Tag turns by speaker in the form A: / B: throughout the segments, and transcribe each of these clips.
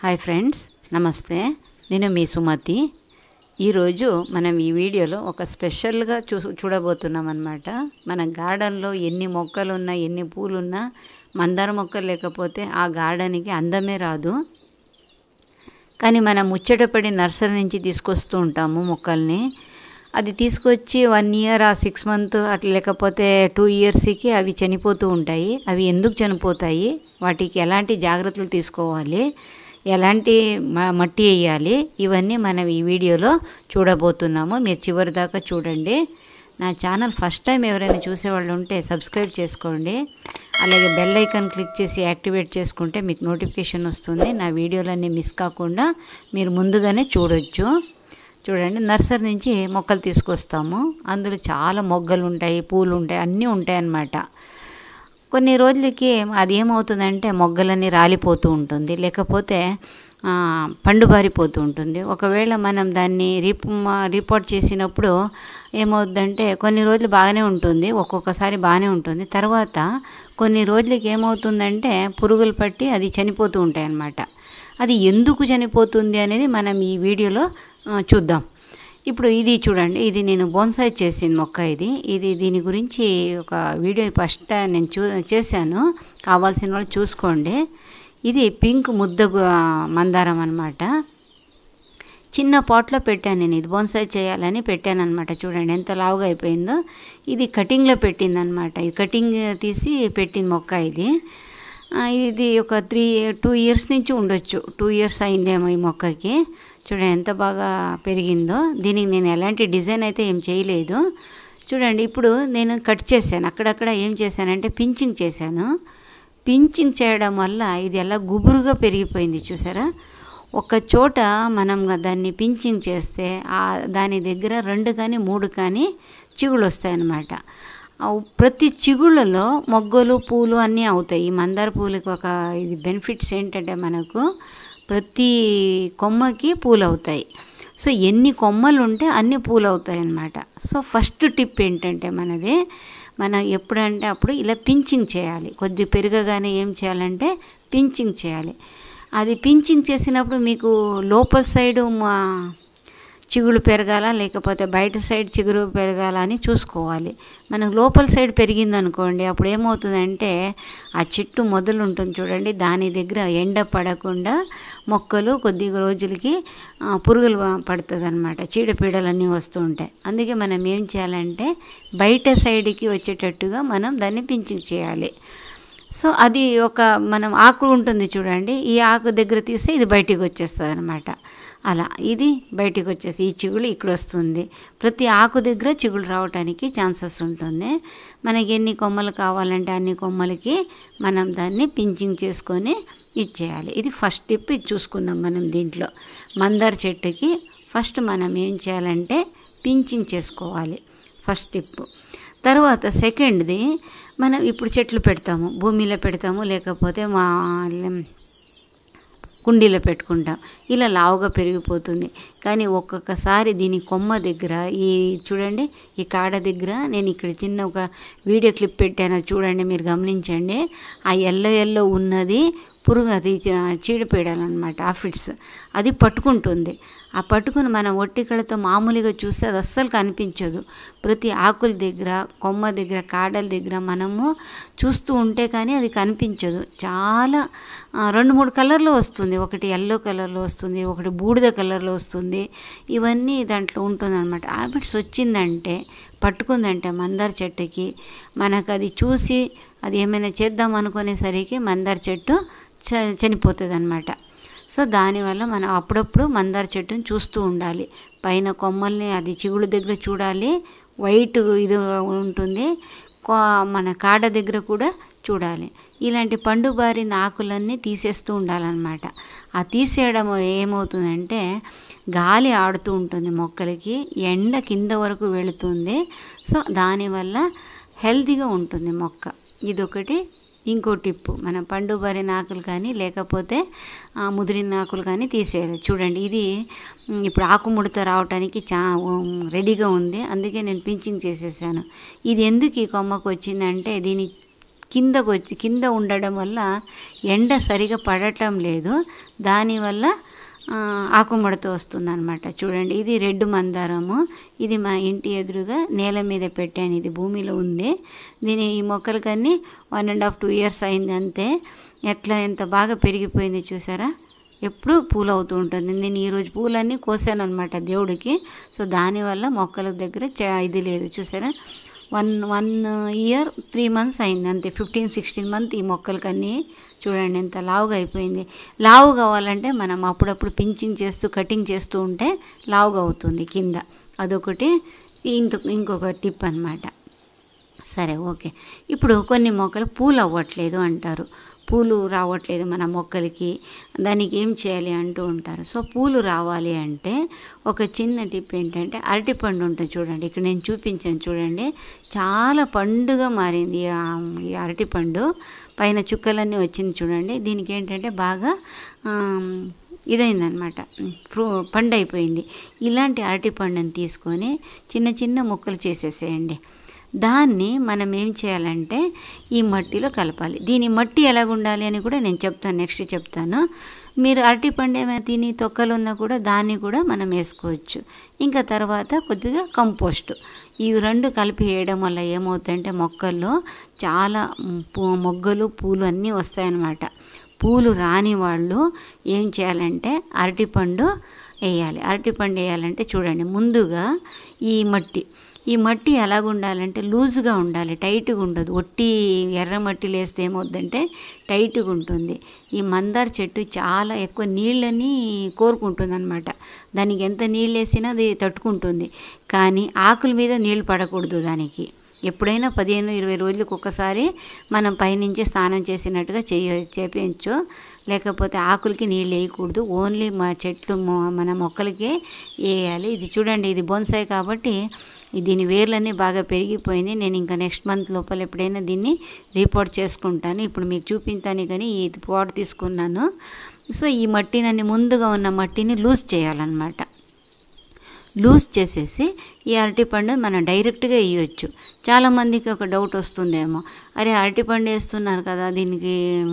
A: hi friends నమస్తే నేను మీ సుమతి ఈరోజు మనం ఈ వీడియోలో ఒక స్పెషల్గా చూ చూడబోతున్నాం అనమాట మన గార్డెన్లో ఎన్ని మొక్కలు ఉన్నా ఎన్ని పూలు ఉన్నా మందార మొక్కలు లేకపోతే ఆ గార్డెన్కి అందమే రాదు కానీ మనం ముచ్చటపడి నర్సరీ నుంచి తీసుకొస్తూ ఉంటాము మొక్కల్ని అది తీసుకొచ్చి వన్ ఇయర్ ఆ సిక్స్ మంత్ అట్లా లేకపోతే టూ ఇయర్స్కి అవి చనిపోతూ ఉంటాయి అవి ఎందుకు చనిపోతాయి వాటికి ఎలాంటి జాగ్రత్తలు తీసుకోవాలి ఎలాంటి మ- మట్టి వేయాలి ఇవన్నీ మనం ఈ వీడియోలో చూడబోతున్నాము మీరు చివరి దాకా చూడండి నా ఛానల్ ఫస్ట్ టైం ఎవరైనా చూసేవాళ్ళు ఉంటే సబ్స్క్రైబ్ చేసుకోండి అలాగే బెల్ ఐకాన్ క్లిక్ చేసి యాక్టివేట్ చేసుకుంటే మీకు నోటిఫికేషన్ వస్తుంది నా వీడియోలన్నీ మిస్ కాకుండా మీరు ముందుగానే చూడొచ్చు చూడండి నర్సరీ నుంచి మొక్కలు తీసుకొస్తాము అందులో చాలా మొగ్గలు ఉంటాయి పూలు ఉంటాయి అన్నీ ఉంటాయి అన్నమాట కొన్ని రోజులకి అది ఏమవుతుందంటే మొగ్గలన్నీ రాలిపోతూ ఉంటుంది లేకపోతే ఆ, పండుబారిపోతూ ఉంటుంది ఒకవేళ మనం దాన్ని రీప్ రిపోర్ట్ చేసినప్పుడు ఏమవుతుందంటే కొన్ని రోజులు బాగానే ఉంటుంది ఒక్కొక్కసారి బాగానే ఉంటుంది తర్వాత కొన్ని రోజులకి ఏమవుతుందంటే పురుగులు పట్టి అది చనిపోతూ ఉంటాయి అన్నమాట అది ఎందుకు చనిపోతుంది అనేది మనం ఈ వీడియోలో ఆ, చూద్దాం ఇప్పుడు ఇది చూడండి ఇది నేను బోన్సాయి చేసిన మొక్క ఇది ఇది దీని గురించి ఒక వీడియో ఫస్ట్ నేను చూ చేశాను కావాల్సిన వాళ్ళు చూసుకోండి ఇది పింక్ ముద్ద గు- మందారం అనమాట చిన్న పాట్లో పెట్టాను నేను ఇది బోన్సాయి చేయాలని పెట్టాను అనమాట చూడండి ఎంత లావుగా అయిపోయిందో ఇది కటింగ్లో పెట్టింది అనమాట ఇది కటింగ్ తీసి పెట్టింది మొక్క ఇది ఆ, ఇది ఒక త్రీ టూ ఇయర్స్ నుంచి ఉండొచ్చు టూ ఇయర్స్ అయిందేమో ఈ మొక్కకి చూడండి ఎంత బాగా పెరిగిందో దీనికి నేను ఎలాంటి డిజైన్ అయితే ఏం చేయలేదు చూడండి ఇప్పుడు నేను కట్ చేశాను అక్కడక్కడ ఏం చేశానంటే పించింగ్ చేశాను పించింగ్ చేయడం వల్ల ఇది ఎలా గుబురుగా పెరిగిపోయింది చూసారా ఒక చోట మనం దాన్ని పించింగ్ చేస్తే ఆ దాని దగ్గర రెండు కానీ మూడు కానీ చిగుళ్ళు వస్తాయన్నమాట ఆ ప్రతి చిగుళ్ళలో మొగ్గలు పూలు అన్నీ అవుతాయి ఈ మందార పూలకి ఒక ఇది బెనిఫిట్స్ ఏంటంటే మనకు ప్రతి కొమ్మకి పూలు అవుతాయి సో ఎన్ని కొమ్మలు ఉంటే అన్ని పూలు అవుతాయి అన్నమాట సో ఫస్ట్ టిప్ ఏంటంటే మనది మనం ఎప్పుడంటే అప్పుడు ఇలా పించింగ్ చేయాలి కొద్ది పెరగగానే ఏం చేయాలంటే పించింగ్ చేయాలి అది పించింగ్ చేసినప్పుడు మీకు లోపల సైడు మా చిగురు పెరగాల లేకపోతే బయట సైడ్ చిగురు పెరగాల అని చూసుకోవాలి మనకు లోపల సైడ్ పెరిగింది అనుకోండి అప్పుడు ఏమవుతుందంటే ఆ చెట్టు మొదలు ఉంటుంది చూడండి దాని దగ్గర ఎండ పడకుండా మొక్కలు కొద్ది రోజులకి ఆ, పురుగులు పడుతుంది అనమాట చీడపీడలన్నీ వస్తూ ఉంటాయి అందుకే మనం ఏం చేయాలంటే బయట సైడ్కి వచ్చేటట్టుగా మనం దాన్ని పించింగ్ చేయాలి సో అది ఒక మనం ఆకు ఉంటుంది చూడండి ఈ ఆకు దగ్గర తీస్తే ఇది బయటికి వచ్చేస్తుంది అనమాట అలా ఇది బయటికి వచ్చేసి ఈ చిగులు ఇక్కడ వస్తుంది ప్రతి ఆకు దగ్గర చిగులు రావడానికి ఛాన్సెస్ ఉంటుంది మనకి ఎన్ని కొమ్మలు కావాలంటే అన్ని కొమ్మలకి మనం దాన్ని పించింగ్ చేసుకొని ఇచ్చేయాలి ఇది ఫస్ట్ టిప్ ఇది చూసుకుందాం మనం దీంట్లో మందార చెట్టుకి ఫస్ట్ మనం ఏం చేయాలంటే పించింగ్ చేసుకోవాలి ఫస్ట్ టిప్ తర్వాత సెకండ్ది మనం ఇప్పుడు చెట్లు పెడతాము భూమిలో పెడతాము లేకపోతే మా కుండీలో పెట్టుకుంటాం ఇలా లావుగా పెరిగిపోతుంది కానీ ఒక్కొక్కసారి దీని కొమ్మ దగ్గర ఈ చూడండి ఈ కాడ దగ్గర నేను ఇక్కడ చిన్న ఒక వీడియో క్లిప్ పెట్టాను అది చూడండి మీరు గమనించండి ఆ ఎల్లో ఎల్లో ఉన్నది పురుగు అది చ- చీడపీడాలన్నమాట ఆఫిడ్స్ అది పట్టుకుంటుంది ఆ పట్టుకుని మనం ఒట్టికలతో మామూలుగా చూస్తే అది అస్సలు కనిపించదు ప్రతి ఆకుల దగ్గర కొమ్మ దగ్గర కాడల దగ్గర మనము చూస్తూ ఉంటే కానీ అది కనిపించదు చాలా ఆ, రెండు మూడు కలర్లో వస్తుంది ఒకటి ఎల్లో కలర్లో వస్తుంది ఒకటి బూడిద కలర్లో వస్తుంది ఇవన్నీ దాంట్లో ఉంటుంది అనమాట హ్యాబిట్స్ వచ్చిందంటే పట్టుకుందంటే మందార చెట్టుకి మనకు అది చూసి అది ఏమైనా చేద్దాం అనుకునేసరికి మందార చెట్టు చ చనిపోతుంది అనమాట సో దానివల్ల మనం అప్పుడప్పుడు మందార చెట్టుని చూస్తూ ఉండాలి పైన కొమ్మల్ని అది చిగుడు దగ్గర చూడాలి వైట్ ఇది ఉంటుంది కో- మన కాడ దగ్గర కూడా చూడాలి ఇలాంటి పండు బారిన ఆకులన్నీ తీసేస్తూ ఉండాలన్నమాట ఆ తీసేయడం ఏమవుతుందంటే గాలి ఆడుతూ ఉంటుంది మొక్కలకి ఎండ కింద వరకు వెళుతుంది సో దానివల్ల హెల్తీగా ఉంటుంది మొక్క ఇదొకటి ఇంకో టిప్పు మన పండు బారిన ఆకులు కానీ లేకపోతే ఆ, ముదిరిన ఆకులు కానీ తీసేయాలి చూడండి ఇది ఉమ్, ఇప్పుడు ఆకు ముడత రావడానికి చా ఉమ్, రెడీగా ఉంది అందుకే నేను పించింగ్ చేసేసాను ఇది ఎందుకు ఈ కొమ్మకు వచ్చిందంటే దీని కిందకు వచ్చి కింద ఉండడం వల్ల ఎండ సరిగా పడటం లేదు దానివల్ల ఆ, ఆకుముడత వస్తుంది అనమాట చూడండి ఇది రెడ్ మందారము ఇది మా ఇంటి ఎదురుగా నేల మీద పెట్టాను ఇది భూమిలో ఉంది దీని ఈ మొక్కలకన్నీ one and half two years అయింది అంతే ఎట్లా ఎంత బాగా పెరిగిపోయింది చూసారా ఎప్పుడు పూలు అవుతూ ఉంటుంది నేను ఈరోజు పూలన్నీ కోసాను అనమాట దేవుడికి సో దానివల్ల మొక్కల దగ్గర చ- ఇది లేదు చూసారా one one year three months అయింది అంతే ఫిఫ్టీన్ సిక్స్టీన్ మంత్ ఈ మొక్కలకన్నీ చూడండి ఎంత లావుగా అయిపోయింది లావు కావాలంటే మనం అప్పుడప్పుడు పించింగ్ చేస్తూ కటింగ్ చేస్తూ ఉంటే లావుగా అవుతుంది కింద అదొకటి ఇంకొక ఇంకొక టిప్ అన్నమాట సరే ఓకే ఇప్పుడు కొన్ని మొక్కలు పూలు అవ్వట్లేదు అంటారు పూలు రావట్లేదు మన మొక్కలకి దానికి ఏం చేయాలి అంటూ ఉంటారు సో పూలు రావాలి అంటే ఒక చిన్న టిప్ ఏంటంటే అరటిపండు ఉంటుంది చూడండి ఇక్కడ నేను చూపించాను చూడండి చాలా పండుగా మారింది ఆ, ఈ అరటిపండు పైన చుక్కలన్నీ వచ్చింది చూడండి దీనికి ఏంటంటే బాగా ఆమ్, ఇదైందనమాట ఫ్రూ పండు అయిపోయింది ఇలాంటి అరటి పండుని తీసుకొని చిన్న చిన్న ముక్కలు చేసేసేయండి దాన్ని మనం ఏం చేయాలంటే ఈ మట్టిలో కలపాలి దీని మట్టి ఎలాగ ఉండాలి అని కూడా నేను చెప్తాను నెక్స్ట్ చెప్తాను మీరు అరటి పండు ఏమైనా తిని తొక్కలు ఉన్నా కూడా దాన్ని కూడా మనం వేసుకోవచ్చు ఇంకా తర్వాత కొద్దిగా కంపోస్ట్ ఇవి రెండు కలిపి వేయడం వల్ల ఏమవుతుందంటే మొక్కల్లో చాలా మ్, పూ- మొగ్గలు పూలు అన్నీ వస్తాయన్నమాట పూలు రాని వాళ్ళు ఏం చేయాలంటే అరటిపండు వేయాలి అరటిపండు వేయాలంటే చూడండి ముందుగా ఈ మట్టి ఈ మట్టి ఎలాగ ఉండాలంటే లూజుగా ఉండాలి టైట్గా ఉండదు ఒట్టి ఎర్ర మట్టి వేస్తే ఏమవుద్దంటే టైట్గా ఉంటుంది ఈ మందార చెట్టు చాలా ఎక్కువ నీళ్ళని కోరుకుంటుంది అనమాట దానికి ఎంత నీళ్ళు వేసినా అది తట్టుకుంటుంది కానీ ఆకుల మీద నీళ్ళు పడకూడదు దానికి ఎప్పుడైనా పదిహేను ఇరవై రోజులకు ఒక్కసారి మనం పైనుంచి స్నానం చేసినట్టుగా చేయ చేపించు లేకపోతే ఆకులకి నీళ్ళు వేయకూడదు ఓన్లీ మా చెట్లు మొ- మన మొక్కలకే వేయాలి ఇది చూడండి ఇది బోన్సాయి కాబట్టి ఈ దీని వేర్లన్నీ బాగా పెరిగిపోయింది నేను ఇంకా నెక్స్ట్ మంత్ లోపల ఎప్పుడైనా దీన్ని రిపోర్ట్ చేసుకుంటాను ఇప్పుడు మీకు చూపించాను కానీ ఈ పాట్ తీసుకున్నాను సో ఈ మట్టిని ముందుగా ఉన్న మట్టిని లూజ్ చేయాలన్నమాట లూజ్ చేసేసి ఈ అరటిపండు మనం డైరెక్ట్గా వేయచ్చు చాలామందికి ఒక డౌట్ వస్తుందేమో అరే అరటిపండు వేస్తున్నారు కదా దీనికి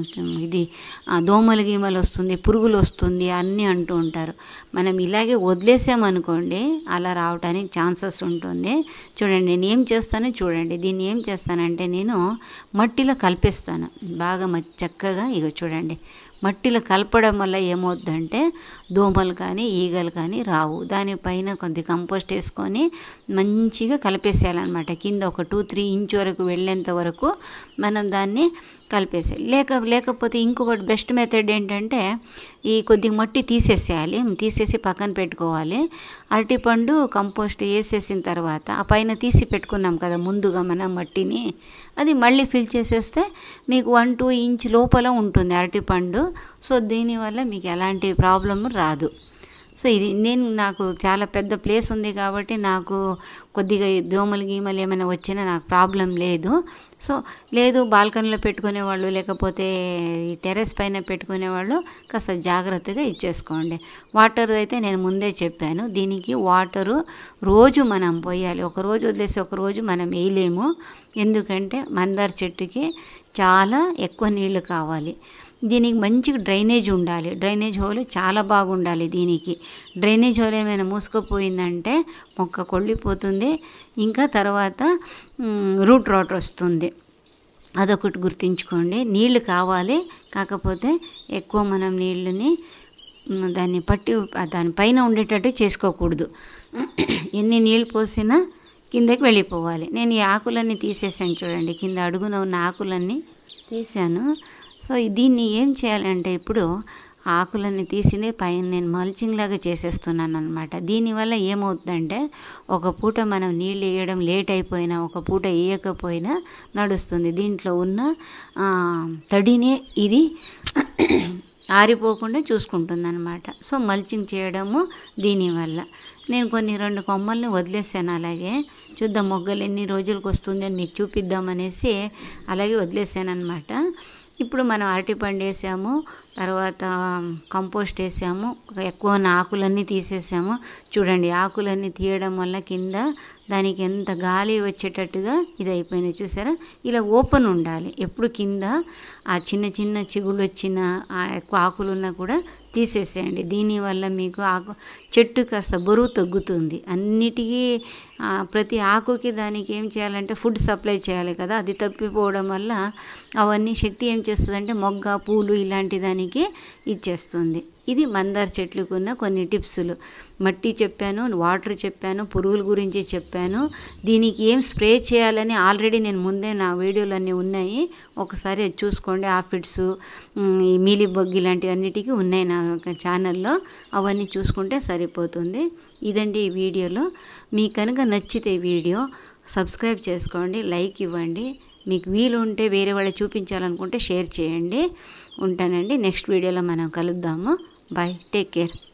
A: ఇది ఆ, దోమలు గీమలు వస్తుంది పురుగులు వస్తుంది అన్నీ అంటూ ఉంటారు మనం ఇలాగే వదిలేసామనుకోండి అలా రావడానికి ఛాన్సెస్ ఉంటుంది చూడండి నేను ఏం చేస్తానో చూడండి దీన్ని ఏం చేస్తానంటే నేను మట్టిలో కలిపేస్తాను బాగా మ- చక్కగా ఇగో చూడండి మట్టిలో కలపడం వల్ల ఏమవుద్దంటే దోమలు కానీ ఈగలు కానీ రావు దానిపైన కొద్ది కంపోస్ట్ వేసుకొని మంచిగా కలిపేసేయాలన్నమాట కింద ఒక టూ త్రీ ఇంచ్ వరకు వెళ్ళేంత వరకు మనం దాన్ని కలిపేసేయాలి లేక లేకపోతే ఇంకొకటి బెస్ట్ మెథడ్ ఏంటంటే ఈ కొద్ది మట్టి తీసేసేయాలి తీసేసి పక్కన పెట్టుకోవాలి అరటిపండు కంపోస్ట్ వేసేసిన తర్వాత ఆ పైన తీసి పెట్టుకున్నాం కదా ముందుగా మనం మట్టిని అది మళ్ళీ ఫిల్ చేసేస్తే మీకు వన్ టూ ఇంచ్ లోపల ఉంటుంది అరటిపండు సో దీనివల్ల మీకు ఎలాంటి ప్రాబ్లం రాదు సో ఇది నేను నాకు చాలా పెద్ద ప్లేస్ ఉంది కాబట్టి నాకు కొద్దిగా ఈ దోమలు గీమలు ఏమైనా వచ్చినా నాకు ప్రాబ్లం లేదు సో లేదు బాల్కనీలో పెట్టుకునే వాళ్ళు లేకపోతే ఈ టెర్రస్ పైన పెట్టుకునే వాళ్ళు కాస్త జాగ్రత్తగా ఇచ్చేసుకోండి వాటర్ అయితే నేను ముందే చెప్పాను దీనికి వాటరు రోజు మనం పోయాలి ఒక రోజు వదిలేసి ఒక రోజు మనం వేయలేము ఎందుకంటే మందార చెట్టుకి చాలా ఎక్కువ నీళ్లు కావాలి దీనికి మంచిగా డ్రైనేజ్ ఉండాలి డ్రైనేజ్ హోల్ చాలా బాగుండాలి దీనికి డ్రైనేజ్ హోల్ ఏమైనా మూసుకుపోయిందంటే మొక్క కొళ్ళిపోతుంది ఇంకా తర్వాత మ్, రూట్ రాట్ వస్తుంది అదొకటి గుర్తుంచుకోండి నీళ్లు కావాలి కాకపోతే ఎక్కువ మనం నీళ్ళని మ్, దాన్ని పట్టి దానిపైన ఉండేటట్టు చేసుకోకూడదు ఎన్ని నీళ్ళు పోసినా కిందకి వెళ్ళిపోవాలి నేను ఈ ఆకులన్నీ తీసేసాను చూడండి కింద అడుగున ఉన్న ఆకులన్నీ తీసాను సో దీన్ని ఏం చేయాలంటే ఇప్పుడు ఆకులన్నీ తీసి పైన నేను మల్చింగ్ లాగా చేసేస్తున్నాను అనమాట దీనివల్ల ఏమవుతుందంటే ఒక పూట మనం నీళ్ళు వేయడం లేట్ అయిపోయినా ఒక పూట వేయకపోయినా నడుస్తుంది దీంట్లో ఉన్న ఆ, తడినే ఇది ఆరిపోకుండా చూసుకుంటుంది అనమాట సో మల్చింగ్ చేయడము దీనివల్ల నేను కొన్ని రెండు కొమ్మల్ని వదిలేసాను అలాగే చూద్దాం మొగ్గలు ఎన్ని రోజులకు వస్తుంది అని మీకు చూపిద్దామనేసి అలాగే వదిలేసాను అనమాట ఇప్పుడు మనం అరటిపండు వేసాము తర్వాత కంపోస్ట్ వేసాము ఎక్కువ ఉన్న ఆకులన్నీ తీసేసాము చూడండి ఆకులన్నీ తీయడం వల్ల కింద దానికి ఎంత గాలి వచ్చేటట్టుగా ఇది అయిపోయింది చూసారా ఇలా ఓపెన్ ఉండాలి ఎప్పుడు కింద ఆ చిన్న చిన్న చిగులు వచ్చిన ఆ ఎక్కువ ఆకులు ఉన్నా కూడా తీసేసేయండి దీనివల్ల మీకు ఆకు చెట్టు కాస్త బరువు తగ్గుతుంది అన్నిటికీ ఆ, ప్రతి ఆకుకి దానికి ఏం చేయాలంటే ఫుడ్ సప్లై చేయాలి కదా అది తప్పిపోవడం వల్ల అవన్నీ శక్తి ఏం చేస్తుందంటే మొగ్గ పూలు ఇలాంటి దానికి ఇచ్చేస్తుంది ఇది మందార చెట్లకు ఉన్న కొన్ని టిప్స్లు మట్టి చెప్పాను వాటర్ చెప్పాను పురుగుల గురించి చెప్పాను దీనికి ఏం స్ప్రే చేయాలని ఆల్రెడీ నేను ముందే నా వీడియోలన్నీ ఉన్నాయి ఒకసారి అది చూసుకోండి ఆఫిడ్స్ ఈ మీలి బొగ్గి ఇలాంటివి అన్నిటికీ ఉన్నాయి నా ఒక ఛానల్లో అవన్నీ చూసుకుంటే సరిపోతుంది ఇదండి ఈ వీడియోలో మీకు కనుక నచ్చితే వీడియో సబ్స్క్రైబ్ చేసుకోండి లైక్ ఇవ్వండి మీకు వీలు ఉంటే వేరే వాళ్ళు చూపించాలనుకుంటే షేర్ చేయండి ఉంటానండి నెక్స్ట్ వీడియోలో మనం కలుద్దాము బాయ్ టేక్ కేర్